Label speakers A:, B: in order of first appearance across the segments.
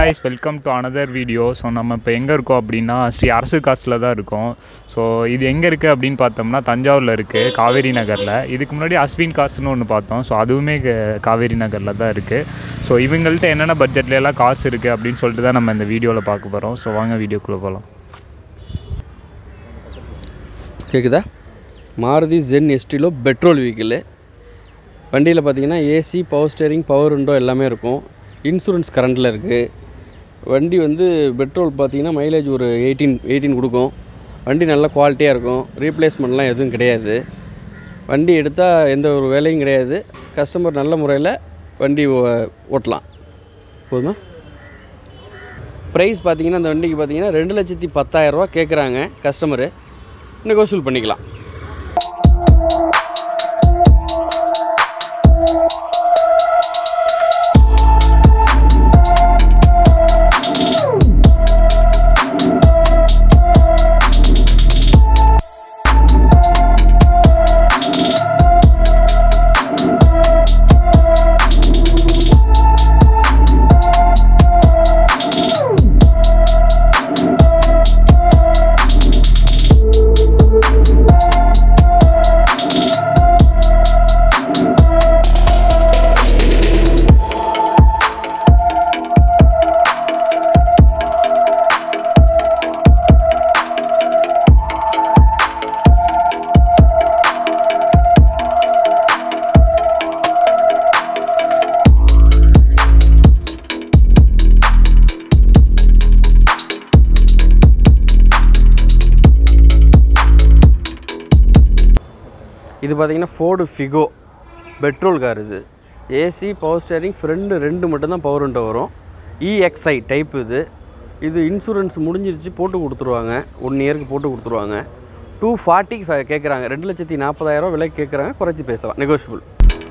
A: guys welcome to another video so நம்ம இப்போ எங்கே இருக்கோம் அப்படின்னா ஸ்ரீ அரசு காசில் தான் இருக்கோம் ஸோ இது எங்கே இருக்குது அப்படின்னு பார்த்தோம்னா தஞ்சாவூரில் இருக்குது காவேரி நகரில் இதுக்கு முன்னாடி அஸ்வின் காசுன்னு ஒன்று பார்த்தோம் ஸோ அதுவுமே க- காவேரி நகரில் தான் இருக்குது ஸோ இவங்கள்ட்ட என்னென்ன பட்ஜெட்ல எல்லாம் காசு இருக்குது அப்படின்னு சொல்லிட்டு தான் நம்ம இந்த வீடியோவில் பார்க்க போகிறோம் ஸோ வாங்க வீடியோக்குள்ளே போகலாம்
B: கேட்குதா Maruti Zen Estilo petrol vehicle வண்டியில் பார்த்தீங்கன்னா AC power steering power window எல்லாமே இருக்கும் இன்சூரன்ஸ் கரண்டில் இருக்குது வண்டி வந்து பெட்ரோல் பார்த்தீங்கன்னா மைலேஜ் ஒரு எயிட்டீன் எயிட்டீன் கொடுக்கும் வண்டி நல்ல குவாலிட்டியாக இருக்கும் ரீப்ளேஸ்மெண்ட்லாம் எதுவும் கிடையாது வண்டி எடுத்தால் எந்த ஒரு வேலையும் கிடையாது கஸ்டமர் நல்ல முறையில் வண்டி ஓ- ஓட்டலாம் போதுமா ப்ரைஸ் பார்த்தீங்கன்னா அந்த வண்டிக்கு பார்த்தீங்கன்னா ரெண்டு லட்சத்தி பத்தாயிரரூவா கேட்குறாங்க கஸ்டமரு நெகோசியல் பண்ணிக்கலாம் இது பார்த்தீங்கன்னா ஃபோர்டு ஃபிகோ பெட்ரோல் கார் இது ஏசி பவர் ஸ்டேரிங் ஃப்ரண்ட் ரெண்டு மட்டும்தான் பவர் விண்டோ வரும் இஎக்ஸ்ஐ டைப் இது இது இன்சூரன்ஸ் முடிஞ்சிருச்சு போட்டு கொடுத்துருவாங்க ஒன் இயருக்கு போட்டு கொடுத்துருவாங்க டூ ஃபார்ட்டி ஃபைவ் கேட்குறாங்க ரெண்டு லட்சத்தி நாற்பதாயிரம் விலை கேட்குறாங்க குறைச்சி பேசலாம் நெகோஷியபிள்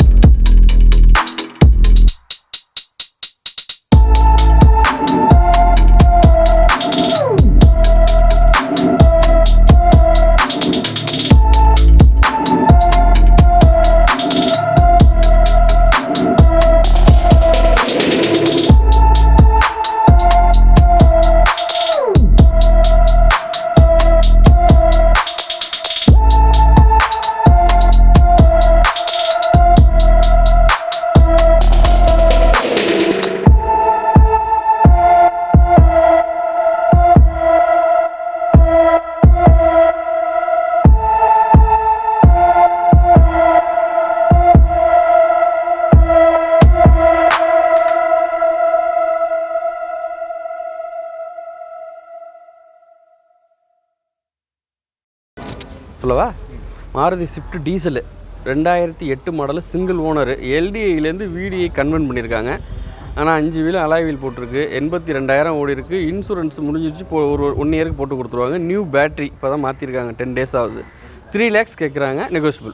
B: சொல்லவா மாருதி ஸ்விஃப்ட் டீசலு ரெண்டாயிரத்தி எட்டு மாடலு சிங்கிள் ஓனரு எல்டிஐலேருந்து விடிஐ கன்வெர்ட் பண்ணியிருக்காங்க ஆனால் அஞ்சு வீலும் அலாய் வீல் போட்டிருக்கு எண்பத்தி ரெண்டாயிரம் ஓடி இருக்குது இன்சூரன்ஸ் முடிஞ்சிருச்சு இப்போ ஒரு ஒன் இயருக்கு போட்டு கொடுத்துருவாங்க நியூ பேட்டரி இப்போ தான் மாற்றிருக்காங்க டென் டேஸ் ஆகுது த்ரீ லேக்ஸ் கேட்குறாங்க நெகோசியபிள்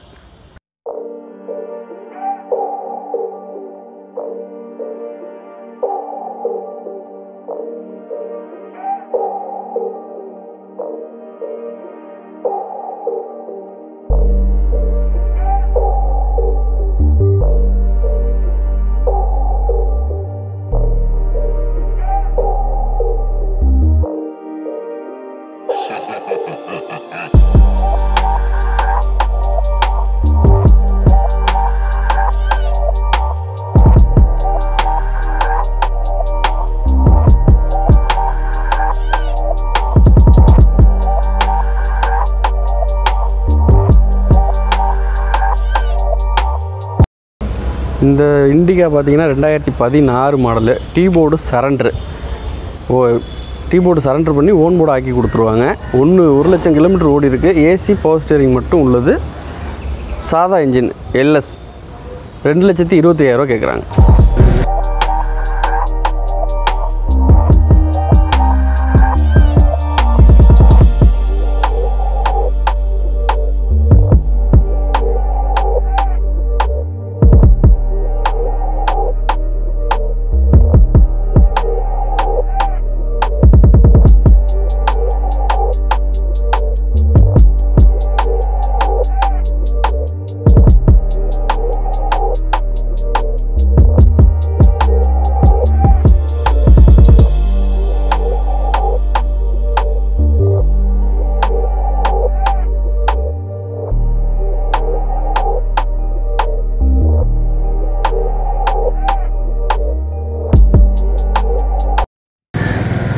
B: இந்த இண்டிகா பார்த்தீங்கன்னா ரெண்டாயிரத்தி பதினாறு மாடலு டீ போர்டு சரண்டரு ஓ டீ போர்டு சரண்டர் பண்ணி ஓன் போர்டு ஆக்கி கொடுத்துருவாங்க ஒன்று ஒரு லட்சம் கிலோமீட்டர் ஓடி இருக்குது ஏசி பவர் ஸ்டேரிங் மட்டும் உள்ளது சாதா இன்ஜின் எல்எஸ் ரெண்டு லட்சத்தி இருபத்தி ஐயாயிரம் கேட்குறாங்க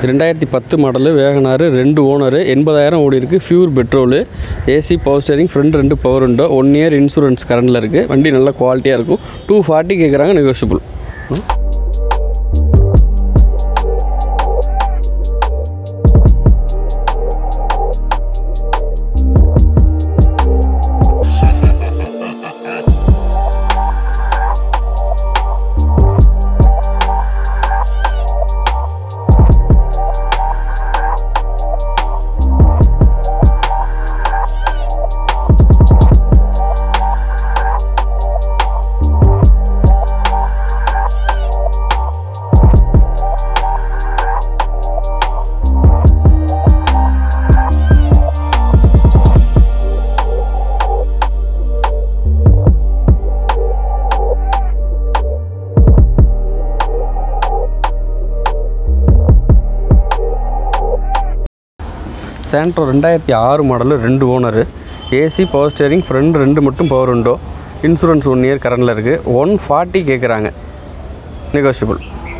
B: ரெண்டாயிரத்தி பத்து மாடலு வேகனார் ரெண்டு ஓனரு எண்பதாயிரம் ஓடி இருக்குது pure petrol AC power steering front ரெண்டு power window one year insurance கரண்டில் இருக்குது வண்டி நல்ல குவாலிட்டியாக இருக்கும் டூ ஃபார்ட்டி கேட்குறாங்க நெகோஷியபிள் சேண்ட்ரோ ரெண்டாயிரத்தி ஆறு மாடலு ரெண்டு owner AC power steering front ரெண்டு மட்டும் power window insurance one year கரண்டில் இருக்குது ஒன் ஃபார்ட்டி கேட்குறாங்க negotiable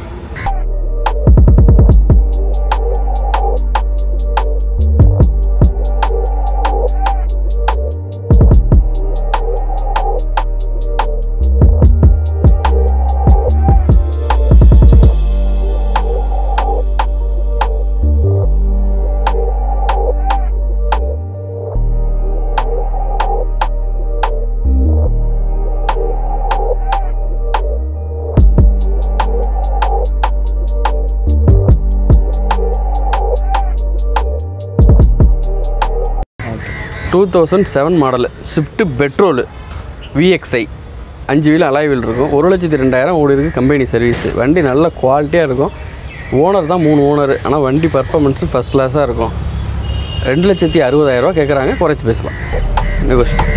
B: two thousand seven model Swift petrol VXi அஞ்சு வீல் அலாய் வீல் இருக்கும் ஒரு லட்சத்தி ரெண்டாயிரம் ஓடி இருக்குது கம்பெனி சர்வீஸ் வண்டி நல்ல குவாலிட்டியாக இருக்கும் ஓனர் தான் மூணு ஓனர் ஆனால் வண்டி பர்ஃபார்மன்ஸு ஃபஸ்ட் கிளாஸாக இருக்கும் ரெண்டு லட்சத்தி அறுபதாயிரரூவா கேட்குறாங்க குறைச்சி பேசலாம் நெகோஷியபிள்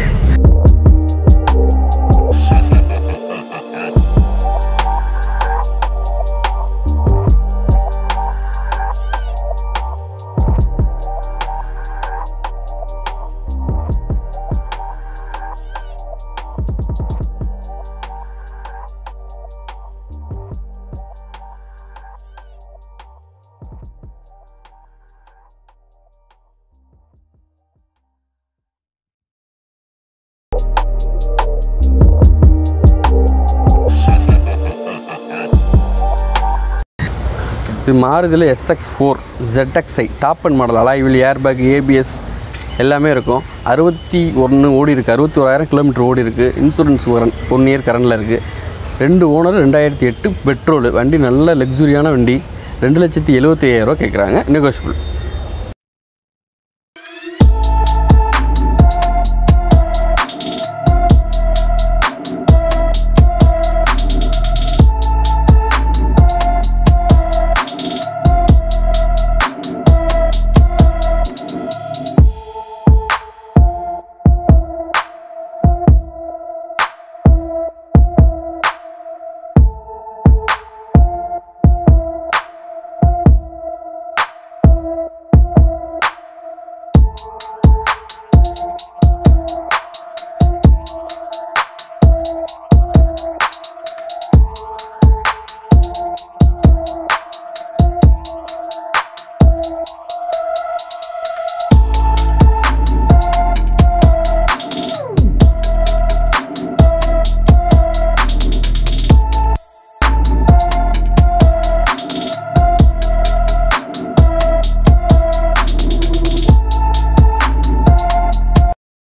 B: இது மாறுதில் SX four ZXi top and model alloy wheel airbag ABS எல்லாமே இருக்கும் அறுபத்தி ஒன்று ஓடி இருக்குது அறுபத்தி ஓராயிரம் கிலோமீட்டர் ஓடி இருக்குது இன்சூரன்ஸ் கரண்ட் ஒன் இயர் கரண்டில் இருக்குது ரெண்டு ஓனர் ரெண்டாயிரத்தி எட்டு பெட்ரோலு வண்டி நல்ல லக்ஸுரியான வண்டி ரெண்டு லட்சத்தி எழுபத்தி ஐயாயிரரூவா கேட்குறாங்க நெகோஷியபிள்